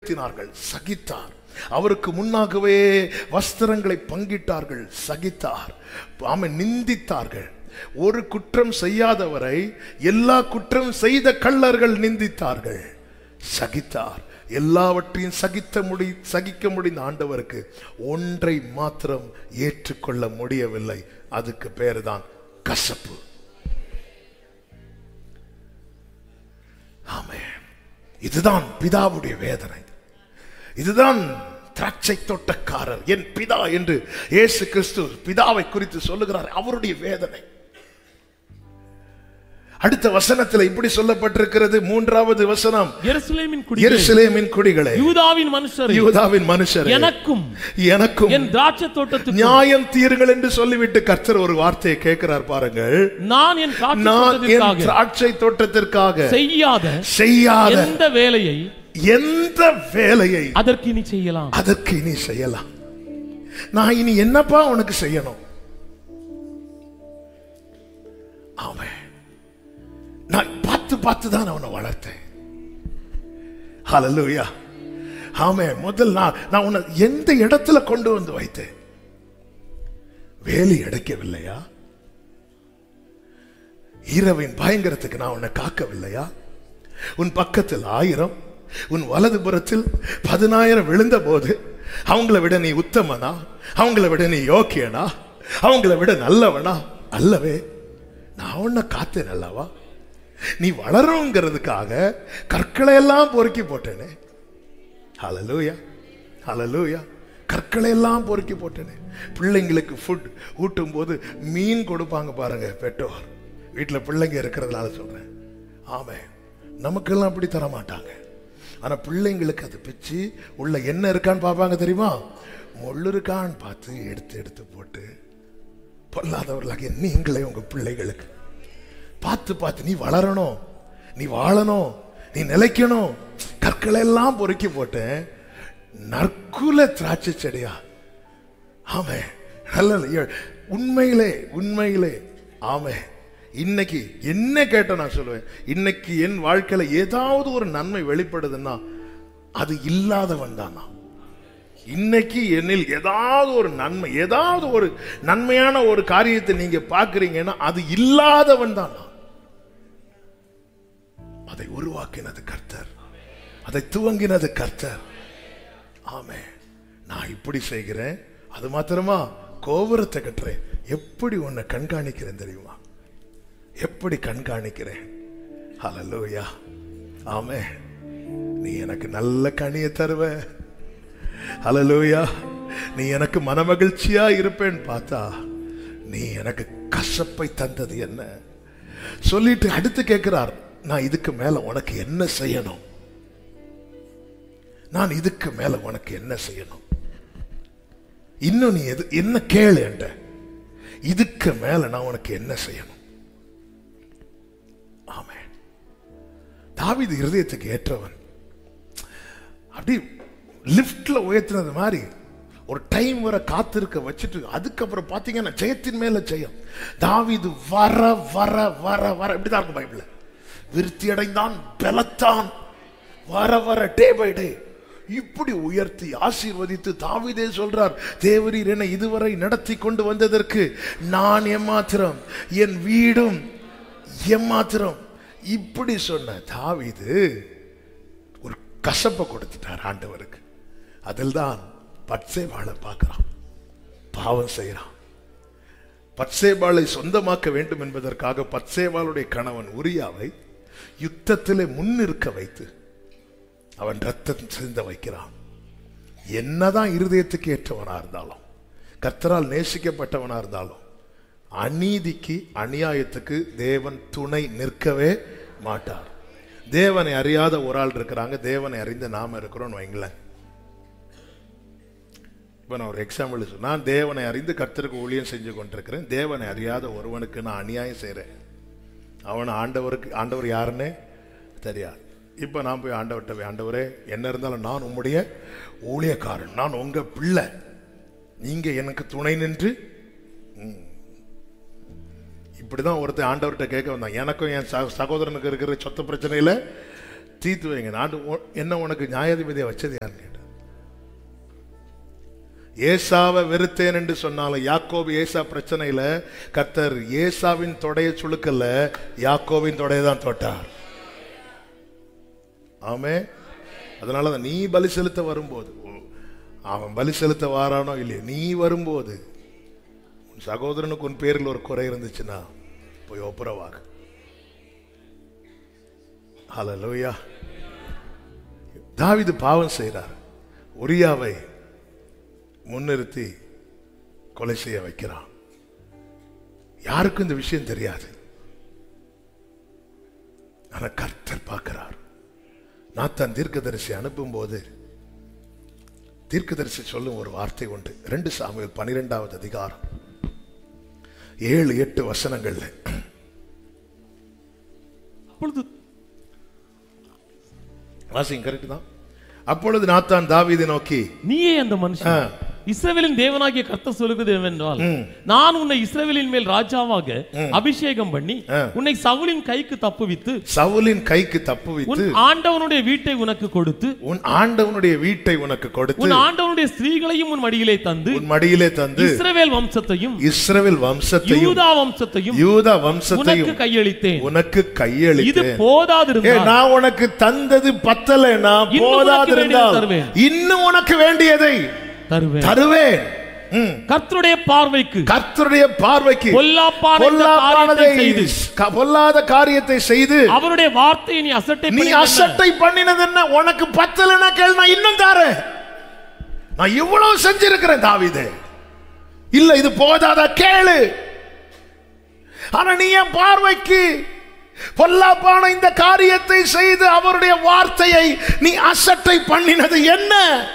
துன்பப்படுத்தினார்கள் சகித்தார் அவருக்கு முன்னாகவே வஸ்திரங்களை பங்கிட்டார்கள் சகித்தார் ஆமை நிந்தித்தார்கள் ஒரு குற்றம் செய்யாதவரை எல்லா குற்றம் செய்த கள்ளர்கள் நிந்தித்தார்கள் சகித்தார் எல்லாவற்றையும் சகித்த முடி சகிக்க முடிந்த ஆண்டவருக்கு ஒன்றை மாத்திரம் ஏற்றுக்கொள்ள முடியவில்லை அதுக்கு பேருதான் கசப்பு ஆமே இதுதான் பிதாவுடைய வேதனை இதுதான் திராட்சை தோட்டக்காரர் என் பிதா என்று இயேசு கிறிஸ்து பிதாவை குறித்து சொல்லுகிறார் அவருடைய வேதனை அடுத்த வசனத்தில் இப்படி சொல்லப்பட்டிருக்கிறது மூன்றாவது வசனம் எருசலேமின் குடிகளே எருசலேமின் குடிகளே யூதாவின் மனுஷர் யூதாவின் மனுஷர் எனக்கும் எனக்கும் என் திராட்சை தோட்டத்துக்கு நியாயம் தீருங்கள் என்று சொல்லிவிட்டு கர்த்தர் ஒரு வார்த்தையை கேட்கிறார் பாருங்கள் நான் என் திராட்சை நான் என் தோட்டத்திற்காக திராட்சை தோட்டத்திற்காக செய்யாத செய்யாத எந்த வேலையை எந்த வேலையை அதற்கு இனி செய்யலாம் அதற்கு இனி செய்யலாம் நான் இனி என்னப்பா உனக்கு செய்யணும் அவன் நான் பார்த்து பார்த்து தான் அவனை வளர்த்தேன் ஹalleluya ஆமே முதல் நான் நான் உன்னை எந்த இடத்துல கொண்டு வந்து வைத்தேன் வேலி அடைக்கவில்லையா இரவின் பயங்கரத்துக்கு நான் உன்னை காக்கவில்லையா உன் பக்கத்தில் ஆயிரம் உன் வலது புறத்தில் பதினாயிரம் விழுந்த போது அவங்கள விட நீ உத்தமனா அவங்கள விட நீ யோக்கியனா அவங்கள விட நல்லவனா அல்லவே நான் உன்னை காத்தேன் அல்லவா நீ வளருங்கிறதுக்காக கற்களை எல்லாம் பொறுக்கி போட்டேனே ஹalleluya ஹalleluya கற்களை எல்லாம் பொறுக்கி போட்டேனே பிள்ளைங்களுக்கு ஃபுட் ஊட்டும் போது மீன் கொடுப்பாங்க பாருங்க பெற்றோர் வீட்டில் பிள்ளைங்க இருக்கிறதுனால சொல்றேன் ஆமே நமக்கெல்லாம் அப்படி தர மாட்டாங்க ஆனா பிள்ளைங்களுக்கு அது பிச்சு உள்ள என்ன இருக்கான்னு பார்ப்பாங்க தெரியுமா முள்ளு இருக்கான்னு பார்த்து எடுத்து எடுத்து போட்டு பொல்லாதவர்களாகிய நீங்களே உங்க பிள்ளைகளுக்கு பார்த்து பார்த்து நீ வளரணும் நீ வாழணும் நீ நிலைக்கணும் கற்களை எல்லாம் பொறுக்கி போட்டேன் நற்குல திராட்சை செடியா ஆமே நல்ல உண்மையிலே உண்மையிலே ஆமே இன்னைக்கு என்ன கேட்ட நான் சொல்லுவேன் இன்னைக்கு என் வாழ்க்கையில ஏதாவது ஒரு நன்மை வெளிப்படுதுன்னா அது இல்லாதவன் தான் நான் இன்னைக்கு என்னில் ஏதாவது ஒரு நன்மை ஏதாவது ஒரு நன்மையான ஒரு காரியத்தை நீங்க பார்க்கறீங்கன்னா அது இல்லாதவன் தான் நான் அதை உருவாக்கினது கர்த்தர் அதை துவங்கினது கர்த்தர் ஆமே நான் இப்படி செய்கிறேன் அது மாத்திரமா கோபுரத்தை கட்டுறேன் எப்படி உன்னை கண்காணிக்கிறேன் தெரியுமா எப்படி கண்காணிக்கிறேன் ஹalleluya ஆமே நீ எனக்கு நல்ல கனியை தருவ ஹalleluya நீ எனக்கு மனமகிழ்ச்சியா இருப்பேன்னு பார்த்தா நீ எனக்கு கசப்பை தந்தது என்ன சொல்லிட்டு அடுத்து கேட்கிறார் நான் இதுக்கு மேல உனக்கு என்ன செய்யணும் நான் இதுக்கு மேல உனக்கு என்ன செய்யணும் இன்னும் நீ எது என்ன கேளு என்கிட்ட இதுக்கு மேல நான் உனக்கு என்ன செய்யணும் ஆமே தாவீது இருதயத்துக்கு ஏற்றவன் அப்படி லிஃப்ட்ல உயர்த்தினது மாதிரி ஒரு டைம் வர காத்திருக்க வச்சுட்டு அதுக்கப்புறம் பாத்தீங்கன்னா ஜெயத்தின் மேல ஜெயம் தாவீது வர வர வர வர இப்படிதான் இருக்கும் பைபிள்ல விருத்தி அடைந்தான் பலத்தான் வர வர டே பை டே இப்படி உயர்த்தி ஆசீர்வதித்து தாவீதே சொல்றார் தேவரீர் என்னை இதுவரை நடத்தி கொண்டு வந்ததற்கு நான் எம்மாத்திரம் என் வீடும் எம்மாத்திரம் இப்படி சொன்ன தாவீது ஒரு கசப்பை கொடுத்துட்டார் ஆண்டவருக்கு அதில் தான் பட்சேபாளை பார்க்கிறான் பாவம் செய்கிறான் பட்சேபாளை சொந்தமாக்க வேண்டும் என்பதற்காக பட்சேபாளுடைய கணவன் உரியாவை யுத்தத்திலே முன்னிற்க வைத்து அவன் ரத்தம் சிந்த வைக்கிறான் என்னதான் இருதயத்துக்கு ஏற்றவனா இருந்தாலும் கர்த்தரால் நேசிக்கப்பட்டவனா இருந்தாலும் அநீதிக்கு அநியாயத்துக்கு தேவன் துணை நிற்கவே மாட்டார் தேவனை அறியாத ஒரு ஆள் இருக்கிறாங்க தேவனை அறிந்த நாம இருக்கிறோம் வைங்களேன் இப்போ நான் ஒரு எக்ஸாம்பிள் சொல்ல நான் தேவனை அறிந்து கர்த்தருக்கு ஊழியம் செஞ்சு கொண்டிருக்கிறேன் தேவனை அறியாத ஒருவனுக்கு நான் அநியாயம் செய்கிறேன் அவன் ஆண்டவருக்கு ஆண்டவர் யாருன்னு தெரியாது இப்போ நான் போய் ஆண்டவர்கிட்ட போய் ஆண்டவரே என்ன இருந்தாலும் நான் உம்முடைய ஊழியக்காரன் நான் உங்க பிள்ளை நீங்க எனக்கு துணை நின்று ம். இப்படிதான் ஒருத்தன் ஆண்டவர்கிட்ட கேட்க வந்தான் எனக்கும் என் ச- சகோதரனுக்கு இருக்கிற சொத்து பிரச்சனையில தீர்த்து வைங்க நான் உ- என்ன உனக்கு நியாயாதிபதியை வச்சது யாருன்னு கேட்டார் ஏசாவை வெறுத்தேன் என்று சொன்னாலும் யாக்கோபு ஏசா பிரச்சனையில கர்த்தர் ஏசாவின் தொடைய சுழுக்கல்ல யாக்கோவின் தொடையை தான் தொட்டார் ஆமே அதனால தான் நீ பலி செலுத்த வரும்போது உ- அவன் பலி செலுத்த வாரானோ இல்லையோ நீ வரும்போது உன் சகோதரனுக்கு உன் பேரில் ஒரு குறை இருந்துச்சுன்னா போய் ஒப்புரவாகு ஹalleluya தாவீது பாவம் செய்கிறார் உரியாவை முன்னிறுத்தி கொலை செய்ய வைக்கிறான் யாருக்கும் இந்த விஷயம் தெரியாது ஆனா கர்த்தர் பார்க்கிறார் நாத்தான் தீர்க்கதரிசி அனுப்பும்போது தீர்க்கதரிசி சொல்லும் ஒரு வார்த்தை உண்டு ரெண்டு சாமுவேல் பனிரெண்டாவது அதிகாரம் ஏழு எட்டு வசனங்கள்ல அப்பொழுது வாசிங்க கரெக்ட் தான் அப்பொழுது நாத்தான் தாவீதை நோக்கி நீயே அந்த மனுஷன் ஆ. இஸ்ரவேலின் தேவனாகிய கர்த்தர் சொல்லுகிறது என்னவென்றால் நான் உன்னை இஸ்ரவேலின் மேல் ராஜாவாக அபிஷேகம் பண்ணி உன்னை சவுலின் கைக்கு தப்புவித்து சவுலின் கைக்கு உன் தப்புவித்து ஆண்டவனுடைய வீட்டை உனக்கு கொடுத்து உன் ஆண்டவனுடைய வீட்டை உனக்கு கொடுத்து உன் ஆண்டவனுடைய ஸ்திரீகளையும் உன் மடியிலே தந்து உன் மடியிலே தந்து இஸ்ரவேல் வம்சத்தையும் இஸ்ரவேல் வம்சத்தையும் யூதா வம்சத்தையும் யூதா உனக்கு வம்சத்தையும் கையளித்தேன் உனக்கு இது கையளித்தேன் ஏ, போதாதிருந்தால் நான் உனக்கு தந்தது பத்தலைன்னா இன்னும் உனக்கு போதாதிருந்தால் வேண்டியதை தருவேன். இன்னும் உனக்கு வேண்டியதை தருவேன் தருவேன் ம். கர்த்தருடைய பார்வைக்கு கர்த்தருடைய பார்வைக்கு பொல்லாப்பான இந்த பொல்லாப்பானதை காரியத்தை செய்து க- பொல்லாத காரியத்தை செய்து அவருடைய வார்த்தையை நீ அசட்டை நீ பண்ணி என்ன? அசட்டை பண்ணினது என்ன உனக்கு பத்தலைன்னா கேள் நான் இன்னும் தாரேன் நான் இவ்வளவு செஞ்சிருக்கிறேன் தாவீதே இல்ல இது போதாதா கேளு ஆனா நீ என் பார்வைக்கு பொல்லாப்பான இந்த காரியத்தை செய்து அவருடைய வார்த்தையை நீ அசட்டை பண்ணினது என்ன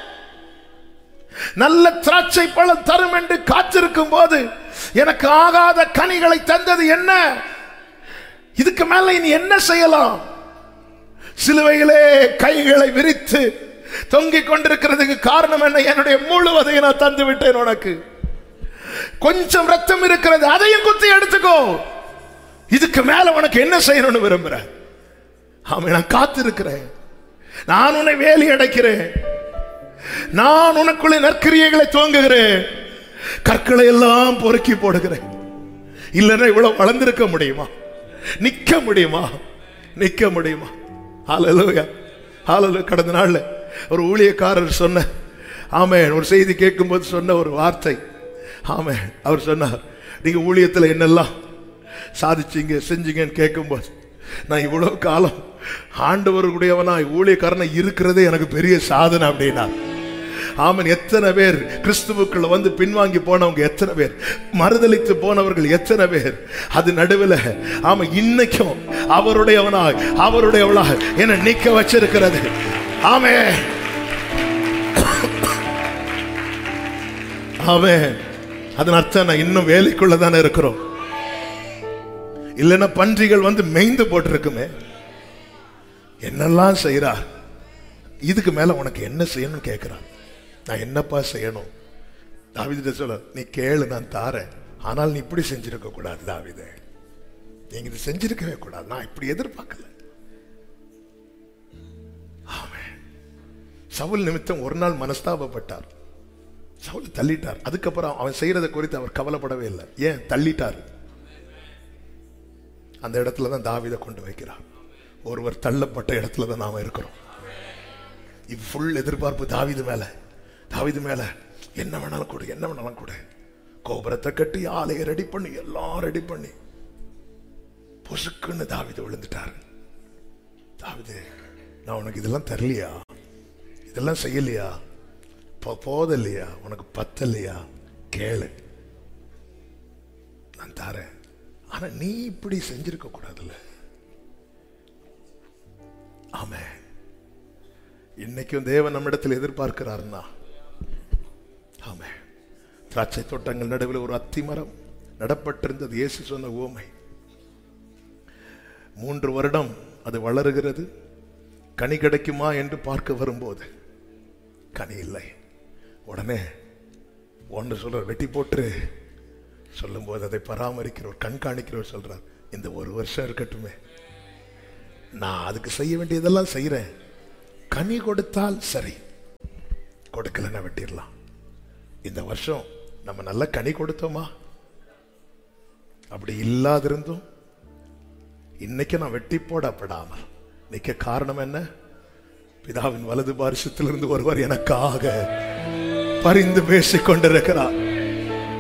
நல்ல திராட்சை பழம் தரும் என்று காத்திருக்கும் போது எனக்கு ஆகாத கனிகளை தந்தது என்ன இதுக்கு மேல இனி என்ன செய்யலாம் சிலுவையிலே கைகளை விரித்து தொங்கிக் கொண்டிருக்கிறதுக்கு காரணம் என்ன என்னுடைய முழுவதை நான் தந்து விட்டேன் உனக்கு கொஞ்சம் ரத்தம் இருக்கிறது அதையும் குத்தி எடுத்துக்கோ இதுக்கு மேல உனக்கு என்ன செய்யணும்னு விரும்புறேன் ஆமா நான் காத்திருக்கிறேன் நான் உன்னை வேலி அடைக்கிறேன் நான் உனக்குள்ளே நற்கிரியைகளை துவங்குகிறேன் கற்களை எல்லாம் பொறுக்கி போடுகிறேன் இல்லைன்னா இவ்வளவு வளர்ந்திருக்க முடியுமா நிக்க முடியுமா நிக்க முடியுமா ஹalleluya ஹalleluya கடந்த நாள்ல ஒரு ஊழியக்காரர் சொன்ன ஆமென் ஒரு செய்தி கேட்கும்போது சொன்ன ஒரு வார்த்தை ஆமென் அவர் சொன்னார் நீங்க ஊழியத்துல என்னெல்லாம் சாதிச்சீங்க செஞ்சீங்கன்னு கேட்கும்போது நான் இவ்வளவு காலம் ஆண்டவருடையவனாய் ஊழியக்காரனை இருக்கிறதே எனக்கு பெரிய சாதனை அப்படின்னா ஆமன் எத்தனை பேர் கிறிஸ்துவுக்குள்ள வந்து பின்வாங்கி போனவங்க எத்தனை பேர் மறுதலித்து போனவர்கள் எத்தனை பேர் அது நடுவில் ஆமா இன்னைக்கும் அவருடையவனாய் அவருடையவளாய் என்ன நிக்க வச்சிருக்கிறது ஆமே ஆமே அதன் அர்த்தம் நான் இன்னும் வேலைக்குள்ள தானே இருக்கிறோம் இல்லைன்னா பன்றிகள் வந்து மேய்ந்து போட்டிருக்குமே என்னெல்லாம் செய்றார் இதுக்கு மேல உனக்கு என்ன செய்யணும்னு கேட்கிறான் நான் என்னப்பா செய்யணும் தாவிதிட்ட சொல்ல நீ கேளு நான் தாரேன் ஆனால் நீ இப்படி செஞ்சிருக்க கூடாது தாவிதே நீங்க இது செஞ்சிருக்கவே கூடாது நான் இப்படி எதிர்பார்க்கல ஆமென். சவுல் நிமித்தம் ஒரு நாள் மனஸ்தாபப்பட்டார் சவுல் தள்ளிட்டார் அதுக்கப்புறம் அவன் செய்யறதை குறித்து அவர் கவலைப்படவே இல்லை ஏன் தள்ளிட்டார் அந்த இடத்துல தான் தாவீதை கொண்டு வைக்கிறார் ஒருவர் தள்ளப்பட்ட இடத்துல தான் நாம இருக்கிறோம் ஃபுல் எதிர்பார்ப்பு தாவீது மேல தாவீது மேல என்ன வேணாலும் கொடு என்ன வேணாலும் கொடு கோபுரத்தை கட்டி ஆலையை ரெடி பண்ணி எல்லாம் ரெடி பண்ணி பொசுக்குன்னு தாவீது விழுந்துட்டாரு தாவீது நான் உனக்கு இதெல்லாம் தரலையா இதெல்லாம் செய்யலையா போ- போதலையா உனக்கு பத்தலையா கேளு நான் தரேன் ஆனா நீ இப்படி செஞ்சிருக்க கூடாதுல்ல ஆமே இன்னைக்கும் தேவன் நம்மிடத்தில் எதிர்பார்க்கிறார்னா ஆமே திராட்சை தோட்டங்கள் நடுவில் ஒரு அத்தி மரம் நடப்பட்டிருந்தது இயேசு சொன்ன உவமை மூன்று வருடம் அது வளருகிறது கனி கிடைக்குமா என்று பார்க்க வரும்போது கனி இல்லை உடனே ஒன்று சொல்றார் வெட்டி போட்டு சொல்லும்போது அதை பராமரிக்கிறவர் கண்காணிக்கிறவர் சொல்றார் இந்த ஒரு வருஷம் இருக்கட்டுமே நான் அதுக்கு செய்ய வேண்டியதெல்லாம் செய்யறேன் கனி கொடுத்தால் சரி கொடுக்கலன்னா வெட்டிடலாம் இந்த வருஷம் நம்ம நல்ல கனி கொடுத்தோமா அப்படி இல்லாதிருந்தும் இன்னைக்கு நான் வெட்டி போடப்படாமல் நிக்க காரணம் என்ன பிதாவின் வலது பாரிசத்திலிருந்து ஒருவர் எனக்காக பரிந்து பேசிக் கொண்டிருக்கிறார்